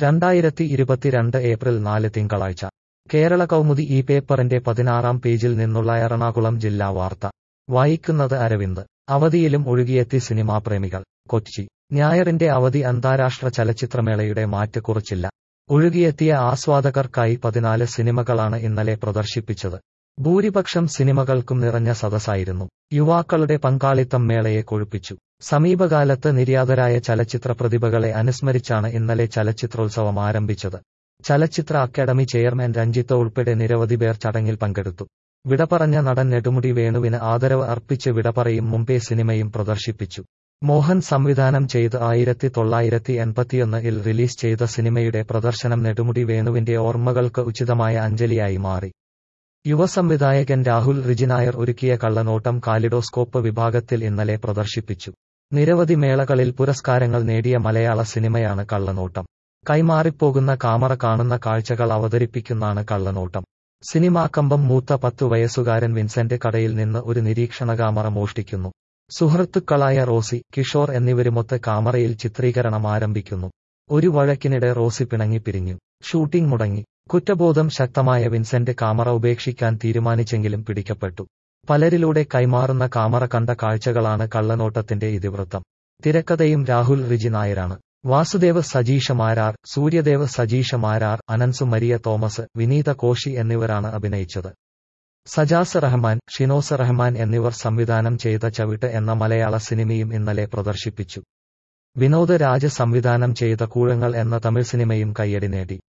രണ്ടായിരത്തി ഇരുപത്തിരണ്ട് ഏപ്രിൽ നാല് തിങ്കളാഴ്ച കേരള കൗമുദി ഈ പേപ്പറിന്റെ പതിനാറാം പേജിൽ നിന്നുള്ള എറണാകുളം ജില്ലാ വാർത്ത വായിക്കുന്നത് അരവിന്ദ് അവധിയിലും ഒഴുകിയെത്തി സിനിമാ പ്രേമികൾ കൊച്ചി ഞായറിന്റെ അവധി അന്താരാഷ്ട്ര ചലച്ചിത്രമേളയുടെ മാറ്റ് കുറിച്ചില്ല ഒഴുകിയെത്തിയ ആസ്വാദകർക്കായി പതിനാല് സിനിമകളാണ് ഇന്നലെ പ്രദർശിപ്പിച്ചത് ഭൂരിപക്ഷം സിനിമകൾക്കും നിറഞ്ഞ സദസ്സായിരുന്നു യുവാക്കളുടെ പങ്കാളിത്തം മേളയെ കൊഴുപ്പിച്ചു സമീപകാലത്ത് നിര്യാതരായ ചലച്ചിത്ര പ്രതിഭകളെ അനുസ്മരിച്ചാണ് ഇന്നലെ ചലച്ചിത്രോത്സവം ആരംഭിച്ചത് ചലച്ചിത്ര അക്കാദമി ചെയർമാൻ രഞ്ജിത്ത് ഉൾപ്പെടെ നിരവധി പേർ ചടങ്ങിൽ പങ്കെടുത്തു വിട പറഞ്ഞ നടൻ നെടുമുടി വേണുവിന് ആദരവ് അർപ്പിച്ച് വിട പറയും മുമ്പേ സിനിമയും പ്രദർശിപ്പിച്ചു മോഹൻ സംവിധാനം ചെയ്ത് ആയിരത്തി തൊള്ളായിരത്തി എൺപത്തിയൊന്നിൽ റിലീസ് ചെയ്ത സിനിമയുടെ പ്രദർശനം നെടുമുടി വേണുവിന്റെ ഓർമ്മകൾക്ക് ഉചിതമായ അഞ്ജലിയായി മാറി യുവസംവിധായകൻ രാഹുൽ റിജിനായർ ഒരുക്കിയ കള്ളനോട്ടം കാലിഡോസ്കോപ്പ് വിഭാഗത്തിൽ ഇന്നലെ പ്രദർശിപ്പിച്ചു നിരവധി മേളകളിൽ പുരസ്കാരങ്ങൾ നേടിയ മലയാള സിനിമയാണ് കള്ളനോട്ടം കൈമാറിപ്പോകുന്ന കാമറ കാണുന്ന കാഴ്ചകൾ അവതരിപ്പിക്കുന്നാണ് കള്ളനോട്ടം സിനിമാക്കമ്പം മൂത്ത പത്തു വയസ്സുകാരൻ വിൻസെന്റ് കടയിൽ നിന്ന് ഒരു നിരീക്ഷണ കാമറ മോഷ്ടിക്കുന്നു സുഹൃത്തുക്കളായ റോസി കിഷോർ എന്നിവരുമൊത്ത് കാമറയിൽ ചിത്രീകരണം ആരംഭിക്കുന്നു ഒരു വഴക്കിനിടെ റോസി പിണങ്ങിപ്പിരിഞ്ഞു ഷൂട്ടിംഗ് മുടങ്ങി കുറ്റബോധം ശക്തമായ വിൻസെന്റ് കാമറ ഉപേക്ഷിക്കാൻ തീരുമാനിച്ചെങ്കിലും പിടിക്കപ്പെട്ടു പലരിലൂടെ കൈമാറുന്ന കാമറ കണ്ട കാഴ്ചകളാണ് കള്ളനോട്ടത്തിന്റെ ഇതിവൃത്തം തിരക്കഥയും രാഹുൽ റിജി നായരാണ് വാസുദേവ് സജീഷ മാരാർ സൂര്യദേവ് സജീഷ മാരാർ അനൻസു മരിയ തോമസ് വിനീത കോശി എന്നിവരാണ് അഭിനയിച്ചത് സജാസ് റഹ്മാൻ ഷിനോസ് റഹ്മാൻ എന്നിവർ സംവിധാനം ചെയ്ത ചവിട്ട് എന്ന മലയാള സിനിമയും ഇന്നലെ പ്രദർശിപ്പിച്ചു വിനോദ് രാജ് സംവിധാനം ചെയ്ത കൂഴങ്ങൾ എന്ന തമിഴ് സിനിമയും കയ്യടി നേടി